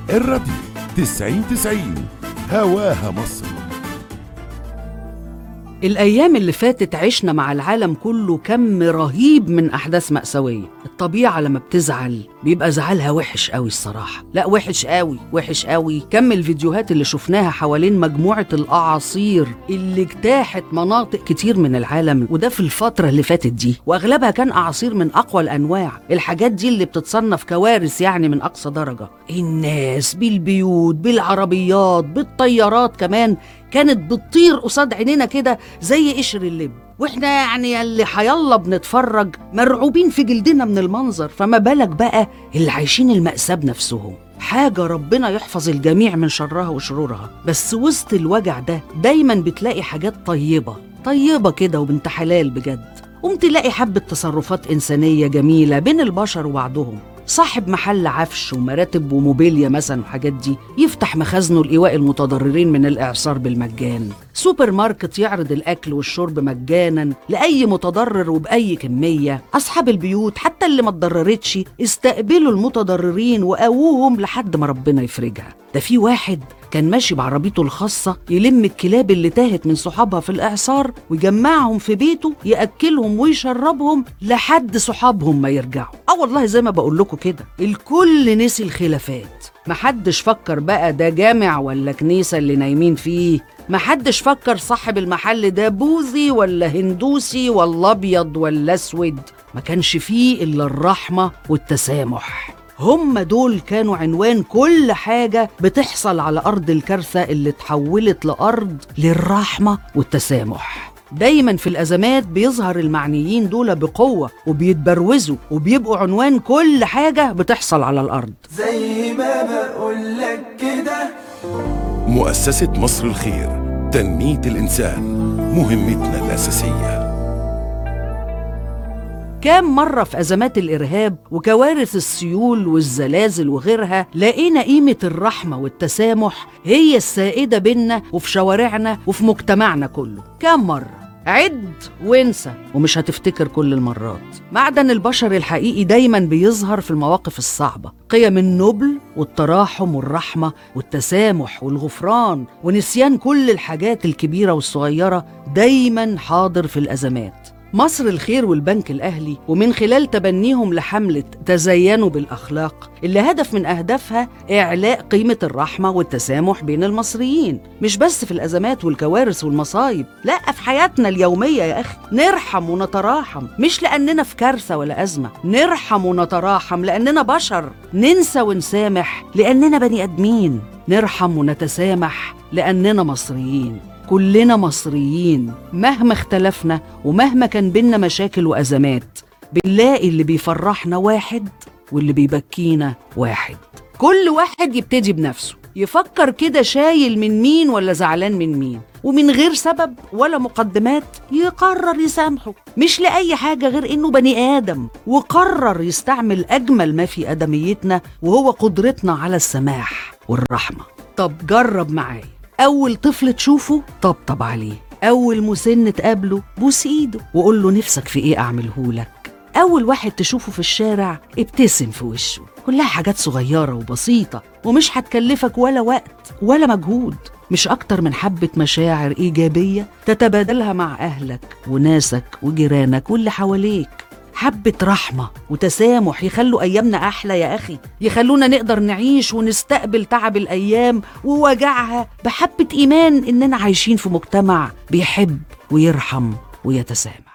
الراديو 90 90 هواها مصر الأيام اللي فاتت عشنا مع العالم كله كم رهيب من أحداث مأساوية الطبيعة لما بتزعل بيبقى زعلها وحش قوي الصراحة لا وحش قوي وحش قوي كم الفيديوهات اللي شفناها حوالين مجموعة الأعاصير اللي اجتاحت مناطق كتير من العالم وده في الفترة اللي فاتت دي وأغلبها كان أعاصير من أقوى الأنواع الحاجات دي اللي بتتصنف كوارث يعني من أقصى درجة الناس بالبيوت بالعربيات بالطيارات كمان كانت بتطير قصاد عينينا كده زي قشر اللب واحنا يعني اللي حيلا بنتفرج مرعوبين في جلدنا من المنظر فما بالك بقى اللي عايشين المأساة بنفسهم حاجة ربنا يحفظ الجميع من شرها وشرورها بس وسط الوجع ده دايما بتلاقي حاجات طيبة طيبة كده وبنت حلال بجد قوم تلاقي حبة تصرفات إنسانية جميلة بين البشر وبعضهم صاحب محل عفش ومراتب وموبيليا مثلا وحاجات دي يفتح مخازنه لإيواء المتضررين من الإعصار بالمجان سوبر ماركت يعرض الأكل والشرب مجانا لأي متضرر وبأي كمية أصحاب البيوت حتى اللي ما اتضررتش استقبلوا المتضررين وقووهم لحد ما ربنا يفرجها ده في واحد كان ماشي بعربيته الخاصة يلم الكلاب اللي تاهت من صحابها في الإعصار ويجمعهم في بيته يأكلهم ويشربهم لحد صحابهم ما يرجعوا اه والله زي ما بقول لكم كده الكل نسي الخلافات محدش فكر بقى ده جامع ولا كنيسة اللي نايمين فيه محدش فكر صاحب المحل ده بوذي ولا هندوسي ولا أبيض ولا أسود ما كانش فيه إلا الرحمة والتسامح هم دول كانوا عنوان كل حاجة بتحصل على أرض الكارثة اللي اتحولت لأرض للرحمة والتسامح دايما في الأزمات بيظهر المعنيين دول بقوة وبيتبروزوا وبيبقوا عنوان كل حاجة بتحصل على الأرض زي ما بقولك كده مؤسسة مصر الخير تنمية الإنسان مهمتنا الأساسية كام مرة في أزمات الإرهاب وكوارث السيول والزلازل وغيرها لقينا قيمة الرحمة والتسامح هي السائدة بينا وفي شوارعنا وفي مجتمعنا كله كام مرة عد وانسى ومش هتفتكر كل المرات معدن البشر الحقيقي دايما بيظهر في المواقف الصعبة قيم النبل والتراحم والرحمة والتسامح والغفران ونسيان كل الحاجات الكبيرة والصغيرة دايما حاضر في الأزمات مصر الخير والبنك الأهلي ومن خلال تبنيهم لحملة تزينوا بالأخلاق اللي هدف من أهدافها إعلاء قيمة الرحمة والتسامح بين المصريين مش بس في الأزمات والكوارث والمصايب لا في حياتنا اليومية يا أخي نرحم ونتراحم مش لأننا في كارثة ولا أزمة نرحم ونتراحم لأننا بشر ننسى ونسامح لأننا بني آدمين نرحم ونتسامح لأننا مصريين كلنا مصريين مهما اختلفنا ومهما كان بينا مشاكل وأزمات بنلاقي اللي بيفرحنا واحد واللي بيبكينا واحد كل واحد يبتدي بنفسه يفكر كده شايل من مين ولا زعلان من مين ومن غير سبب ولا مقدمات يقرر يسامحه مش لأي حاجة غير إنه بني آدم وقرر يستعمل أجمل ما في آدميتنا وهو قدرتنا على السماح والرحمة طب جرب معايا أول طفل تشوفه طبطب عليه أول مسن تقابله بوس إيده وقول له نفسك في إيه أعملهولك أول واحد تشوفه في الشارع ابتسم في وشه كلها حاجات صغيرة وبسيطة ومش هتكلفك ولا وقت ولا مجهود مش أكتر من حبة مشاعر إيجابية تتبادلها مع أهلك وناسك وجيرانك واللي حواليك حبة رحمة وتسامح يخلوا أيامنا أحلى يا أخي يخلونا نقدر نعيش ونستقبل تعب الأيام ووجعها بحبة إيمان إننا عايشين في مجتمع بيحب ويرحم ويتسامح